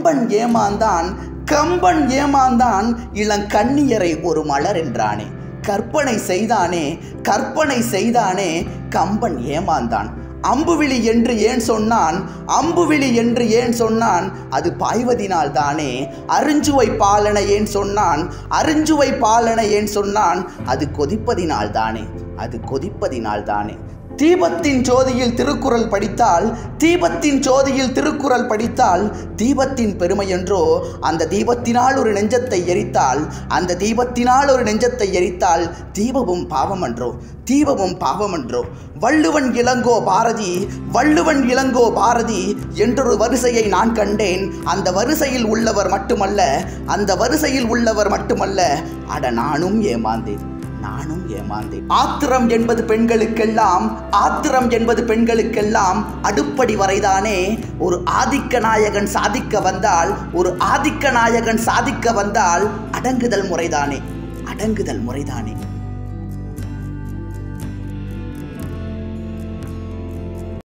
கம்பன் ஏமாந்தான் கம்பன் ஏமாந்தான் இளங்கண்ணியரை ஒரு மலர் என்றானே கற்பனை செய்தானே கற்பனை செய்தானே கம்பன் ஏமாந்தான் அம்புவிழி என்று ஏன் சொன்னான் அம்புவிழி என்று ஏன் சொன்னான் அது பாய்வதினால் தானே அருஞ்சுவை பாலனை ஏன் சொன்னான் அருஞ்சுவை பாலனை ஏன் சொன்னான் அது கொதிப்பதினால் தானே அது கொதிப்பதினால் தானே தீபத்தின் ஜோதியில் திருக்குறள் படித்தால் தீபத்தின் ஜோதியில் திருக்குறள் படித்தால் தீபத்தின் பெருமை என்றோ அந்த தீபத்தினால் ஒரு நெஞ்சத்தை எரித்தால் அந்த தீபத்தினால் ஒரு நெஞ்சத்தை எரித்தால் தீபமும் பாவமன்றோ தீபமும் பாவமன்றோ வள்ளுவன் இளங்கோ பாரதி வள்ளுவன் இளங்கோ பாரதி என்றொரு வரிசையை நான் கண்டேன் அந்த வரிசையில் உள்ளவர் மட்டுமல்ல அந்த வரிசையில் உள்ளவர் மட்டுமல்ல அட நானும் ஏமாந்தேன் நானும் ஏமாந்தேன் ஆத்திரம் என்பது பெண்களுக்கெல்லாம் ஆத்திரம் என்பது பெண்களுக்கெல்லாம் அடுப்படி வரைதானே ஒரு ஆதிக்க நாயகன் சாதிக்க வந்தால் ஒரு ஆதிக்க நாயகன் சாதிக்க வந்தால் அடங்குதல் முறைதானே அடங்குதல் முறைதானே